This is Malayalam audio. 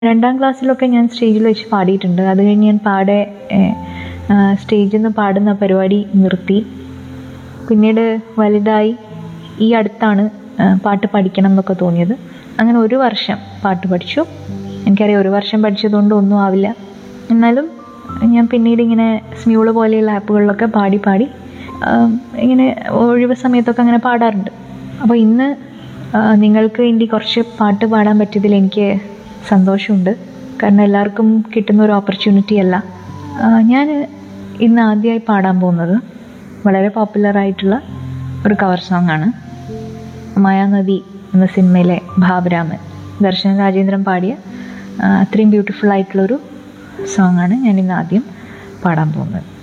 രണ്ടാം ക്ലാസ്സിലൊക്കെ ഞാൻ സ്റ്റേജിൽ വെച്ച് പാടിയിട്ടുണ്ട് അത് കഴിഞ്ഞ് ഞാൻ പാടെ സ്റ്റേജിൽ നിന്ന് പാടുന്ന പരിപാടി നിർത്തി പിന്നീട് വലുതായി ഈ അടുത്താണ് ആ, പാട്ട് പഠിക്കണം എന്നൊക്കെ തോന്നിയത് അങ്ങനെ ഒരു വർഷം പാട്ട് പഠിച്ചു എനിക്കറിയാം ഒരു വർഷം പഠിച്ചതുകൊണ്ട് ഒന്നും ആവില്ല എന്നാലും ഞാൻ പിന്നീട് ഇങ്ങനെ സ്മ്യൂള് പോലെയുള്ള ആപ്പുകളിലൊക്കെ പാടി പാടി ആ, ഇങ്ങനെ ഒഴിവ് സമയത്തൊക്കെ അങ്ങനെ പാടാറുണ്ട് അപ്പോൾ ഇന്ന് ആ, നിങ്ങൾക്ക് വേണ്ടി കുറച്ച് പാട്ട് പാടാൻ പറ്റിയതിൽ എനിക്ക് സന്തോഷമുണ്ട് കാരണം എല്ലാവർക്കും കിട്ടുന്ന ഒരു ഓപ്പർച്യൂണിറ്റി അല്ല ഞാൻ ഇന്ന് ആദ്യമായി പാടാൻ പോകുന്നത് വളരെ പോപ്പുലർ ആയിട്ടുള്ള ഒരു കവർ സോങ് ആണ് മായാനദി എന്ന സിനിമയിലെ ഭാവരാമൻ ദർശന രാജേന്ദ്രൻ പാടിയ ആ, അത്രയും ബ്യൂട്ടിഫുൾ ആയിട്ടുള്ളൊരു സോങ് ആണ് ഞാൻ ഇന്ന് ആദ്യം പാടാൻ പോകുന്നത്